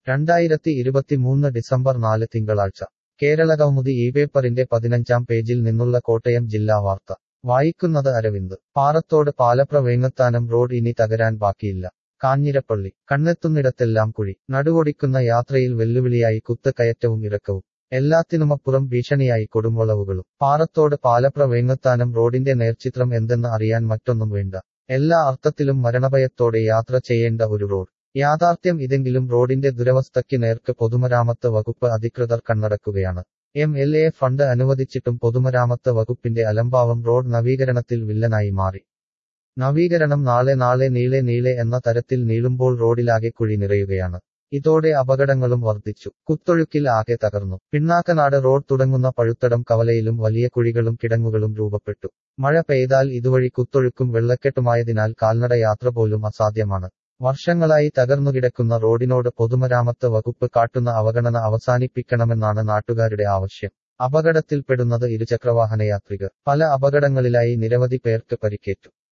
രണ്ടായിരത്തി ഇരുപത്തിമൂന്ന് ഡിസംബർ നാല് തിങ്കളാഴ്ച കേരള കൗമുദി ഈ പേപ്പറിന്റെ പതിനഞ്ചാം പേജിൽ നിന്നുള്ള കോട്ടയം ജില്ലാ വാർത്ത വായിക്കുന്നത് അരവിന്ദ് പാറത്തോട് പാലപ്ര വേങ്ങത്താനം റോഡ് ഇനി തകരാൻ ബാക്കിയില്ല കാഞ്ഞിരപ്പള്ളി കണ്ണെത്തുന്നിടത്തെല്ലാം കുഴി നടുവൊടിക്കുന്ന യാത്രയിൽ വെല്ലുവിളിയായി കുത്തുകയറ്റവും ഇറക്കവും എല്ലാത്തിനുമപ്പുറം ഭീഷണിയായി കൊടുംവളവുകളും പാറത്തോട് പാലപ്ര വേങ്ങത്താനം റോഡിന്റെ നേർചിത്രം എന്തെന്ന് അറിയാൻ മറ്റൊന്നും വേണ്ട എല്ലാ അർത്ഥത്തിലും മരണഭയത്തോടെ യാത്ര ചെയ്യേണ്ട ഒരു റോഡ് യാഥാർത്ഥ്യം ഇതെങ്കിലും റോഡിന്റെ ദുരവസ്ഥയ്ക്ക് നേർക്ക് പൊതുമരാമത്ത് വകുപ്പ് അധികൃതർ കണ്ണടക്കുകയാണ് എം എൽ എ ഫണ്ട് അനുവദിച്ചിട്ടും പൊതുമരാമത്ത് വകുപ്പിന്റെ അലംഭാവം റോഡ് നവീകരണത്തിൽ വില്ലനായി മാറി നവീകരണം നാളെ നാളെ നീളെ നീളെ എന്ന തരത്തിൽ നീളുമ്പോൾ റോഡിലാകെ കുഴി നിറയുകയാണ് ഇതോടെ അപകടങ്ങളും വർദ്ധിച്ചു കുത്തൊഴുക്കിൽ ആകെ തകർന്നു പിണ്ണാക്കനാട് റോഡ് തുടങ്ങുന്ന പഴുത്തടം കവലയിലും വലിയ കുഴികളും കിടങ്ങുകളും രൂപപ്പെട്ടു മഴ പെയ്താൽ ഇതുവഴി കുത്തൊഴുക്കും വെള്ളക്കെട്ടുമായതിനാൽ കാൽനട യാത്ര പോലും അസാധ്യമാണ് വർഷങ്ങളായി തകർന്നുകിടക്കുന്ന റോഡിനോട് പൊതുമരാമത്ത് വകുപ്പ് കാട്ടുന്ന അവഗണന അവസാനിപ്പിക്കണമെന്നാണ് നാട്ടുകാരുടെ ആവശ്യം അപകടത്തിൽപ്പെടുന്നത് ഇരുചക്രവാഹന യാത്രികർ പല അപകടങ്ങളിലായി നിരവധി പേർക്ക് പരിക്കേറ്റു